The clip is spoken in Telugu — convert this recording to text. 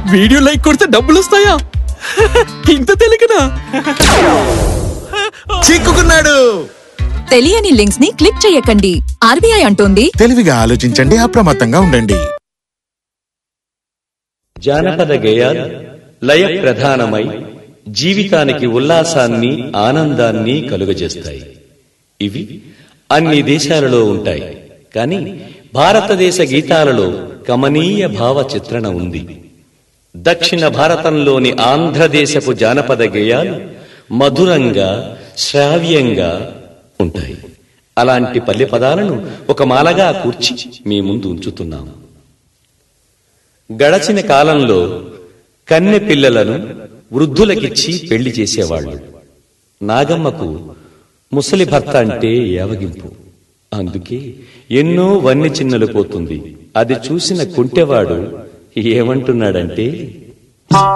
వీడియో లైక్ కొడితే డబ్బులు వస్తాయా ఇంత తెలియకనా చిక్కుకున్నాడు తెలియని లింక్స్ ని క్లిక్ చేయకండి ఆర్బీఐ అంటోంది తెలివిగా ఆలోచించండి అప్రమత్తంగా ఉండండి జానపద గేయాలు లయ ప్రధానమై జీవితానికి ఉల్లాసాన్ని ఆనందాన్ని కలుగజేస్తాయి ఇవి అన్ని దేశాలలో ఉంటాయి కానీ భారతదేశ గీతాలలో కమనీయ భావ చిత్రణ ఉంది దక్షిణ భారతంలోని ఆంధ్రదేశపు జానపద గేయాలు మధురంగా శ్రావ్యంగా ఉంటాయి అలాంటి పల్లె పదాలను ఒక మాలగా కూర్చి మీ ముందు ఉంచుతున్నాము గడచిన కాలంలో కన్నె పిల్లలను వృద్ధులకిచ్చి పెళ్లి చేసేవాళ్ళు నాగమ్మకు ముసలి భర్త అంటే యావగింపు అందుకే ఎన్నో వన్య చిన్నలు పోతుంది అది చూసిన కుంటెవాడు ఏమంటున్నాడంటే